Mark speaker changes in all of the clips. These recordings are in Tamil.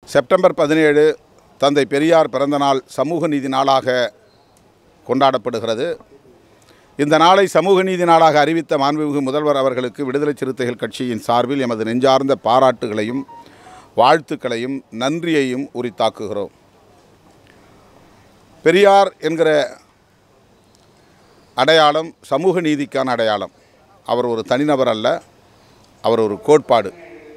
Speaker 1: செப்டம்பர் பதினேழு தந்தை பெரியார் பிறந்தநாள் சமூக நீதி நாளாக கொண்டாடப்படுகிறது இந்த நாளை சமூக நீதி நாளாக அறிவித்த மாண்புமிகு முதல்வர் அவர்களுக்கு விடுதலை சிறுத்தைகள் கட்சியின் சார்பில் எமது நெஞ்சார்ந்த பாராட்டுகளையும் வாழ்த்துக்களையும் நன்றியையும் உரித்தாக்குகிறோம் பெரியார் என்கிற அடையாளம் சமூக நீதிக்கான அடையாளம் அவர் ஒரு தனிநபர் அல்ல அவர் ஒரு கோட்பாடு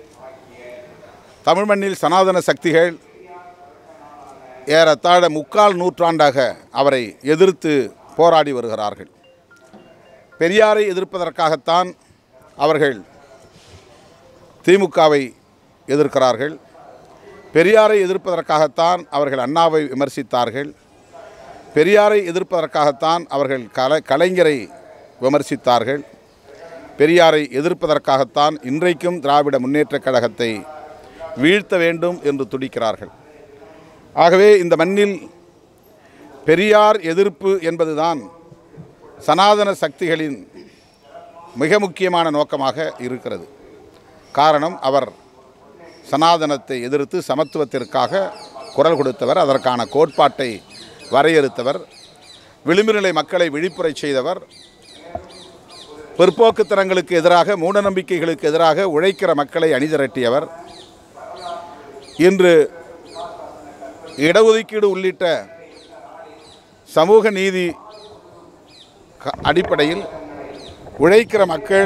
Speaker 1: தமிழ் மண்ணில் சனாதன சக்திகள் ஏறத்தாழ முக்கால் நூற்றாண்டாக அவரை எதிர்த்து போராடி வருகிறார்கள் பெரியாரை எதிர்ப்பதற்காகத்தான் அவர்கள் திமுகவை எதிர்க்கிறார்கள் பெரியாரை எதிர்ப்பதற்காகத்தான் அவர்கள் அண்ணாவை விமர்சித்தார்கள் பெரியாரை எதிர்ப்பதற்காகத்தான் அவர்கள் கலை கலைஞரை விமர்சித்தார்கள் பெரியாரை எதிர்ப்பதற்காகத்தான் இன்றைக்கும் திராவிட முன்னேற்றக் கழகத்தை வீழ்த்த வேண்டும் என்று துடிக்கிறார்கள் ஆகவே இந்த மண்ணில் பெரியார் எதிர்ப்பு என்பதுதான் சனாதன சக்திகளின் மிக முக்கியமான நோக்கமாக இருக்கிறது காரணம் அவர் சனாதனத்தை எதிர்த்து சமத்துவத்திற்காக குரல் கொடுத்தவர் அதற்கான கோட்பாட்டை வரையறுத்தவர் விளிம்பு நிலை மக்களை விழிப்புரை செய்தவர் பிற்போக்குத்தனங்களுக்கு எதிராக மூடநம்பிக்கைகளுக்கு எதிராக உழைக்கிற மக்களை அணிதிரட்டியவர் இன்று இடஒதுக்கீடு உள்ளிட்ட சமூக நீதி க- அடிப்படையில் உழைக்கிற மக்கள்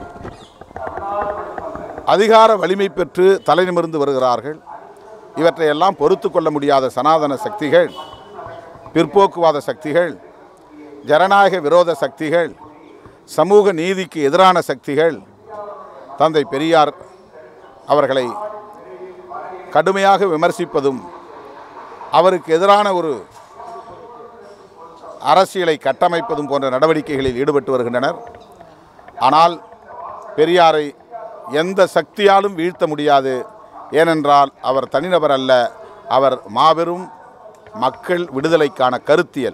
Speaker 1: அதிகார வலிமை பெற்று தலை நிமிர்ந்து வருகிறார்கள் இவற்றையெல்லாம் பொறுத்து கொள்ள முடியாத சனாதன சக்திகள் பிற்போக்குவாத சக்திகள் ஜனநாயக விரோத சக்திகள் சமூக நீதிக்கு எதிரான சக்திகள் தந்தை பெரியார் அவர்களை கடுமையாக விமர்சிப்பதும் அவருக்கு எதிரான ஒரு அரசியலை கட்டமைப்பதும் போன்ற நடவடிக்கைகளில் ஈடுபட்டு வருகின்றனர் ஆனால் பெரியாரை எந்த சக்தியாலும் வீழ்த்த முடியாது ஏனென்றால் அவர் தனிநபர் அல்ல அவர் மாபெரும் மக்கள் விடுதலைக்கான கருத்தியல்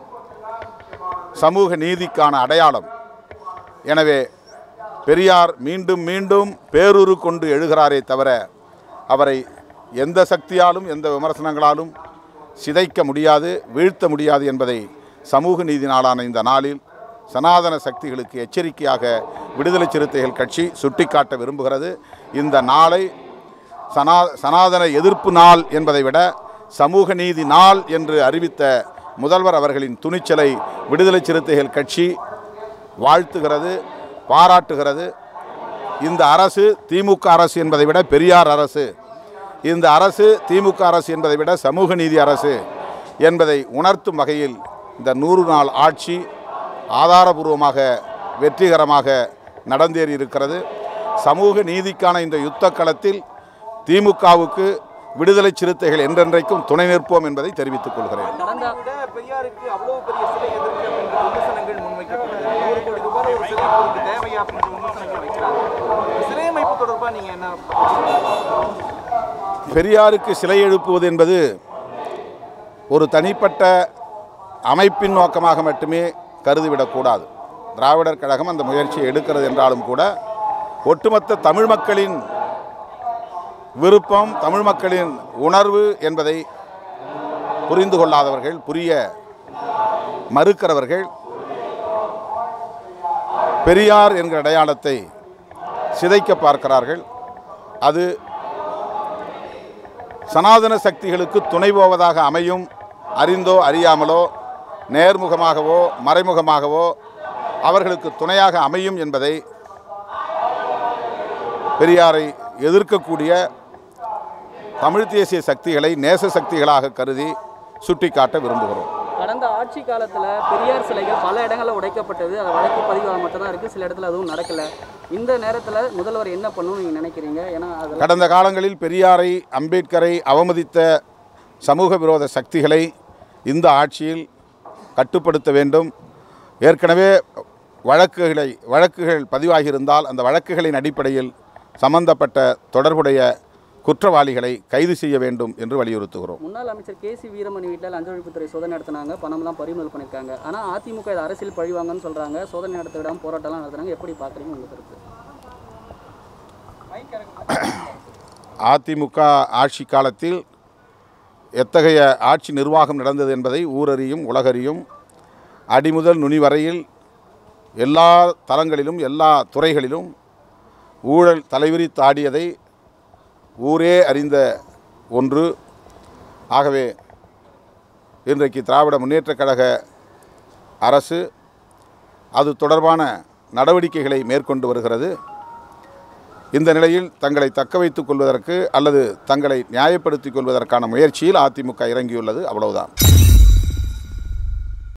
Speaker 1: சமூக நீதிக்கான அடையாளம் எனவே பெரியார் மீண்டும் மீண்டும் பேருரு கொண்டு எழுகிறாரே தவிர அவரை எந்த சக்தியாலும் எந்த விமர்சனங்களாலும் சிதைக்க முடியாது வீழ்த்த முடியாது என்பதை சமூக நீதி நாளான இந்த நாளில் சனாதன சக்திகளுக்கு எச்சரிக்கையாக விடுதலை சிறுத்தைகள் கட்சி சுட்டிக்காட்ட விரும்புகிறது இந்த நாளை சனா சனாதன எதிர்ப்பு நாள் என்பதை விட சமூக நீதி நாள் என்று அறிவித்த முதல்வர் அவர்களின் துணிச்சலை விடுதலை சிறுத்தைகள் கட்சி வாழ்த்துகிறது பாராட்டுகிறது இந்த அரசு திமுக அரசு என்பதை விட பெரியார் அரசு இந்த அரசு திமுக அரசு என்பதை விட சமூக நீதி அரசு என்பதை உணர்த்தும் வகையில் இந்த நூறு நாள் ஆட்சி ஆதாரபூர்வமாக வெற்றிகரமாக நடந்தேறி இருக்கிறது சமூக நீதிக்கான இந்த யுத்த களத்தில் திமுகவுக்கு விடுதலை சிறுத்தைகள் என்றென்றைக்கும் துணை நிற்போம் என்பதை தெரிவித்துக் கொள்கிறேன்
Speaker 2: கடந்த
Speaker 3: கூட பெரியாருக்கு அவ்வளவு பெரிய சிலை எதிர்க்கு அப்படின்ற விமர்சனங்கள் முன்வைக்கப்படுது நூறு கோடி ரூபாய் ஒரு சிலை உங்களுக்கு தேவையா அப்படின்ற விமர்சனங்கள் வைக்கிறாங்க சிலை அமைப்பு தொடர்பா நீங்க என்ன
Speaker 1: பெரியாருக்கு சிலை எழுப்புவது என்பது ஒரு தனிப்பட்ட அமைப்பின் நோக்கமாக மட்டுமே கருதிவிடக்கூடாது திராவிடர் கழகம் அந்த முயற்சியை எடுக்கிறது என்றாலும் கூட ஒட்டுமொத்த தமிழ் மக்களின் விருப்பம் தமிழ் மக்களின் உணர்வு என்பதை புரிந்து கொள்ளாதவர்கள் புரிய மறுக்கிறவர்கள் பெரியார் என்கிற அடையாளத்தை சிதைக்க பார்க்கிறார்கள் அது சனாதன சக்திகளுக்கு துணை போவதாக அமையும் அறிந்தோ அறியாமலோ நேர்முகமாகவோ மறைமுகமாகவோ அவர்களுக்கு துணையாக அமையும் என்பதை பெரியாரை எதிர்க்கக்கூடிய தமிழ் தேசிய சக்திகளை நேச சக்திகளாக கருதி சுட்டிக்காட்ட விரும்புகிறோம்
Speaker 2: கடந்த ஆட்சி காலத்துல பெரியார் சிலைகள் பல இடங்களில் உடைக்கப்பட்டது அது வழக்கு பதிவாக மட்டும் தான் இருக்கு சில இடத்துல அதுவும் நடக்கல இந்த நேரத்துல முதல்வர் என்ன பண்ணணும்னு நீங்க நினைக்கிறீங்க ஏன்னா அதெல்லாம்
Speaker 1: கடந்த காலங்களில் பெரியாரை அம்பேத்கரை அவமதித்த சமூக விரோத சக்திகளை இந்த ஆட்சியில் கட்டுப்படுத்த வேண்டும் ஏற்கனவே வழக்குகளை வழக்குகள் பதிவாகியிருந்தால் அந்த வழக்குகளின் அடிப்படையில் சம்பந்தப்பட்ட தொடர்புடைய குற்றவாளிகளை கைது செய்ய வேண்டும் என்று வலியுறுத்துகிறோம்
Speaker 2: முன்னாள் அமைச்சர் கே சி வீரமணி வீட்டில் லஞ்ச ஒழிப்புத்துறை சோதனை நடத்தினாங்க பணம்லாம் பறிமுதல் பண்ணியிருக்காங்க ஆனால் அதிமுக இதை அரசியல் பழிவாங்கன்னு சொல்றாங்க சோதனை நடத்த விடாம போராட்டம்லாம் நடத்துறாங்க எப்படி பார்க்குறீங்க உங்க கருத்து
Speaker 1: அதிமுக ஆட்சி காலத்தில் எத்தகைய ஆட்சி நிர்வாகம் நடந்தது என்பதை ஊரறியும் உலகறியும் அடிமுதல் நுனி வரையில் எல்லா தளங்களிலும் எல்லா துறைகளிலும் ஊழல் தலைவிரித்தாடியதை ஊரே அறிந்த ஒன்று ஆகவே இன்றைக்கு திராவிட முன்னேற்றக் கழக அரசு அது தொடர்பான நடவடிக்கைகளை மேற்கொண்டு வருகிறது இந்த நிலையில் தங்களை தக்க வைத்துக் கொள்வதற்கு அல்லது தங்களை நியாயப்படுத்திக் கொள்வதற்கான முயற்சியில் அதிமுக இறங்கியுள்ளது அவ்வளவுதான்